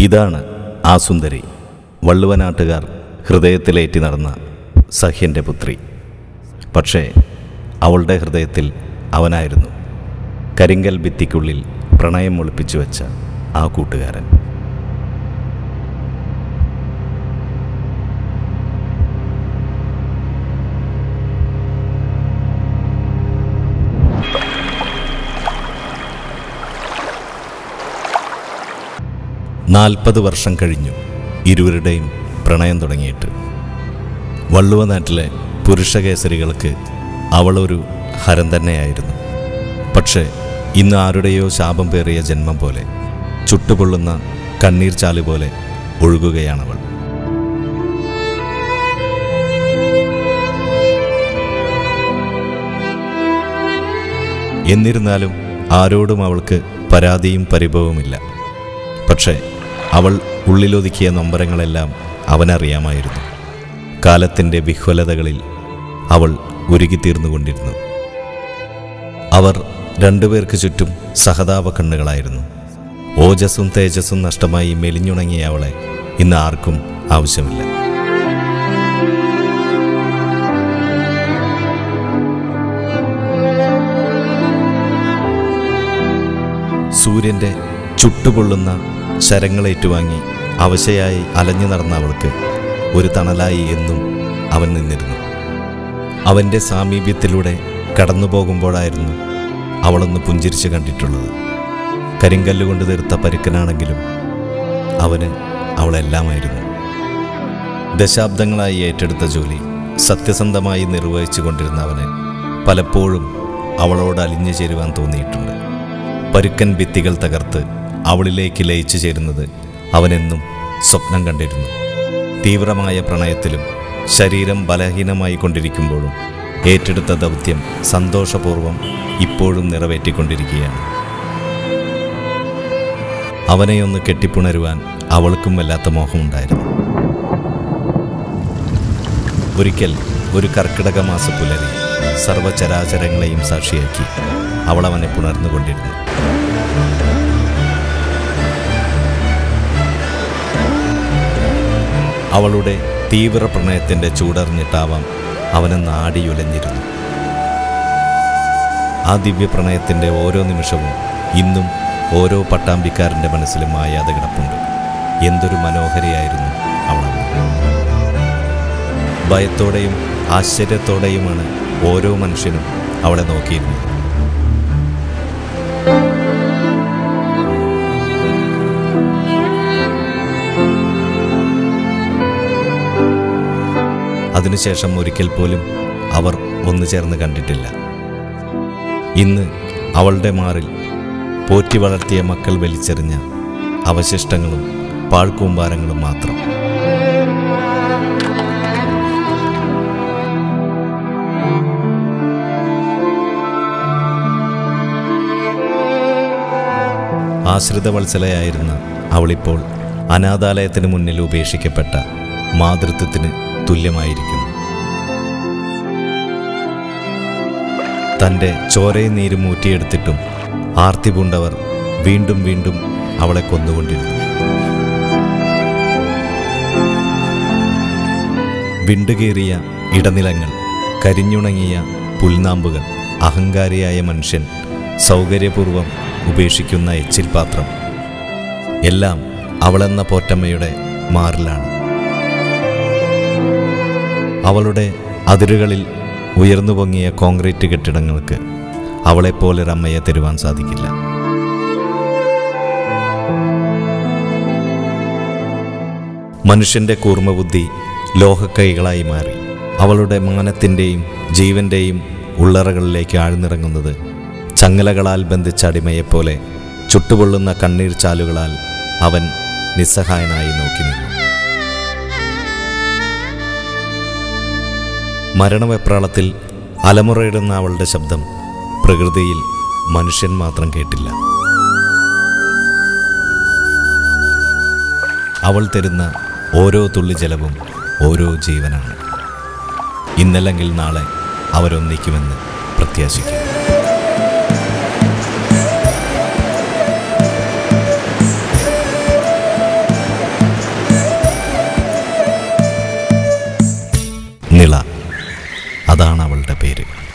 ഇതാണ് ആ സുന്ദരി വള്ളുവനാട്ടുകാർ ഹൃദയത്തിലേറ്റി നടന്ന സഹ്യൻ്റെ പുത്രി പക്ഷേ അവളുടെ ഹൃദയത്തിൽ അവനായിരുന്നു കരിങ്കൽ ഭിത്തിക്കുള്ളിൽ പ്രണയം ഒളിപ്പിച്ചു വെച്ച ആ കൂട്ടുകാരൻ നാൽപ്പത് വർഷം കഴിഞ്ഞു ഇരുവരുടെയും പ്രണയം തുടങ്ങിയിട്ട് വള്ളുവ നാട്ടിലെ പുരുഷകേസരികൾക്ക് അവളൊരു ഹരം തന്നെയായിരുന്നു പക്ഷേ ഇന്ന് ആരുടെയോ ശാപം പേറിയ ജന്മം പോലെ ചുട്ടുപൊള്ളുന്ന കണ്ണീർ ചാല് പോലെ ഒഴുകുകയാണവൾ എന്നിരുന്നാലും ആരോടും അവൾക്ക് പരാതിയും പരിഭവവുമില്ല പക്ഷേ അവൾ ഉള്ളിലൊതുക്കിയ നൊമ്പരങ്ങളെല്ലാം അവനറിയാമായിരുന്നു കാലത്തിൻ്റെ വിഹ്വലതകളിൽ അവൾ ഉരുകിത്തീർന്നുകൊണ്ടിരുന്നു അവർ രണ്ടുപേർക്ക് ചുറ്റും സഹതാപ കണ്ണുകളായിരുന്നു ഓജസ്സും തേജസ്സും നഷ്ടമായി മെലിഞ്ഞുണങ്ങിയ അവളെ ഇന്ന് ആർക്കും ആവശ്യമില്ല സൂര്യൻ്റെ ചുട്ടുപൊള്ളുന്ന ശരങ്ങളേറ്റുവാങ്ങി അവശയായി അലഞ്ഞു നടന്ന അവൾക്ക് ഒരു തണലായി എന്നും അവൻ നിന്നിരുന്നു അവൻ്റെ സാമീപ്യത്തിലൂടെ കടന്നു പോകുമ്പോഴായിരുന്നു അവളൊന്ന് പുഞ്ചിരിച്ച് കണ്ടിട്ടുള്ളത് കരിങ്കല്ലുകൊണ്ട് തീർത്ത പരുക്കനാണെങ്കിലും അവന് അവളെല്ലാമായിരുന്നു ദശാബ്ദങ്ങളായി ഏറ്റെടുത്ത ജോലി സത്യസന്ധമായി നിർവഹിച്ചു കൊണ്ടിരുന്ന അവന് പലപ്പോഴും അവളോട് അലിഞ്ഞു ചേരുവാൻ തോന്നിയിട്ടുണ്ട് പരുക്കൻ ഭിത്തികൾ തകർത്ത് അവളിലേക്ക് ലയിച്ചു ചേരുന്നത് അവനെന്നും സ്വപ്നം കണ്ടിരുന്നു തീവ്രമായ പ്രണയത്തിലും ശരീരം ബലഹീനമായി കൊണ്ടിരിക്കുമ്പോഴും ഏറ്റെടുത്ത ദൗത്യം സന്തോഷപൂർവ്വം ഇപ്പോഴും നിറവേറ്റിക്കൊണ്ടിരിക്കുകയാണ് അവനെയൊന്ന് കെട്ടിപ്പുണരുവാൻ അവൾക്കും വല്ലാത്ത മോഹമുണ്ടായിരുന്നു ഒരിക്കൽ ഒരു കർക്കിടക മാസ പുലരി സർവചരാചരങ്ങളെയും സാക്ഷിയാക്കി അവൾ അവനെ പുണർന്നുകൊണ്ടിരുന്നു അവളുടെ തീവ്ര പ്രണയത്തിൻ്റെ ചൂടറിഞ്ഞിട്ടാവാം അവനെ നാടിയുലഞ്ഞിരുന്നു ആ ദിവ്യപ്രണയത്തിൻ്റെ ഓരോ നിമിഷവും ഇന്നും ഓരോ പട്ടാമ്പിക്കാരൻ്റെ മനസ്സിലും മായാതെ കിടപ്പുണ്ട് എന്തൊരു മനോഹരിയായിരുന്നു അവളന്ന് ഭയത്തോടെയും ആശ്ചര്യത്തോടെയുമാണ് ഓരോ മനുഷ്യനും അവളെ നോക്കിയിരുന്നത് അതിനുശേഷം ഒരിക്കൽ പോലും അവർ ഒന്നു ചേർന്ന് കണ്ടിട്ടില്ല ഇന്ന് അവളുടെ മാറിൽ പോറ്റി വളർത്തിയ മക്കൾ വലിച്ചെറിഞ്ഞ അവശിഷ്ടങ്ങളും പാഴ്ക്കൂമ്പാരങ്ങളും മാത്രം ആശ്രിതവത്സലയായിരുന്ന അവളിപ്പോൾ അനാഥാലയത്തിന് മുന്നിൽ ഉപേക്ഷിക്കപ്പെട്ട മാതൃത്വത്തിന് തുല്യമായിരിക്കുന്നു തൻ്റെ ചോരയും നീരും ഊറ്റിയെടുത്തിട്ടും ആർത്തി പൂണ്ടവർ വീണ്ടും വീണ്ടും അവളെ കൊന്നുകൊണ്ടിരുന്നു വിണ്ടുകീറിയ ഇടനിലങ്ങൾ കരിഞ്ഞുണങ്ങിയ പുൽനാമ്പുകൾ അഹങ്കാരിയായ മനുഷ്യൻ സൗകര്യപൂർവം ഉപേക്ഷിക്കുന്ന എച്ചിൽ പാത്രം എല്ലാം അവളെന്ന പോറ്റമ്മയുടെ മാറിലാണ് അവളുടെ അതിരുകളിൽ ഉയർന്നു പൊങ്ങിയ കോൺക്രീറ്റ് കെട്ടിടങ്ങൾക്ക് അവളെപ്പോലൊരമ്മയെ തരുവാൻ സാധിക്കില്ല മനുഷ്യൻ്റെ കൂർമ്മബുദ്ധി ലോഹക്കൈകളായി മാറി അവളുടെ മാനത്തിൻ്റെയും ജീവൻ്റെയും ഉള്ളറകളിലേക്ക് ആഴ്ന്നിറങ്ങുന്നത് ചങ്ങലകളാൽ ബന്ധിച്ച അടിമയെപ്പോലെ ചുട്ടുപൊള്ളുന്ന കണ്ണീർ ചാലുകളാൽ അവൻ നിസ്സഹായനായി നോക്കി നിന്നു മരണവെപ്രാളത്തിൽ അലമുറയിടുന്ന അവളുടെ ശബ്ദം പ്രകൃതിയിൽ മനുഷ്യൻ മാത്രം കേട്ടില്ല അവൾ തരുന്ന ഓരോ തുള്ളി ജലവും ഓരോ ജീവനാണ് ഇന്നല്ലെങ്കിൽ നാളെ അവരൊന്നിക്കുമെന്ന് പ്രത്യാശിക്കും അതാണ് അവളുടെ പേര്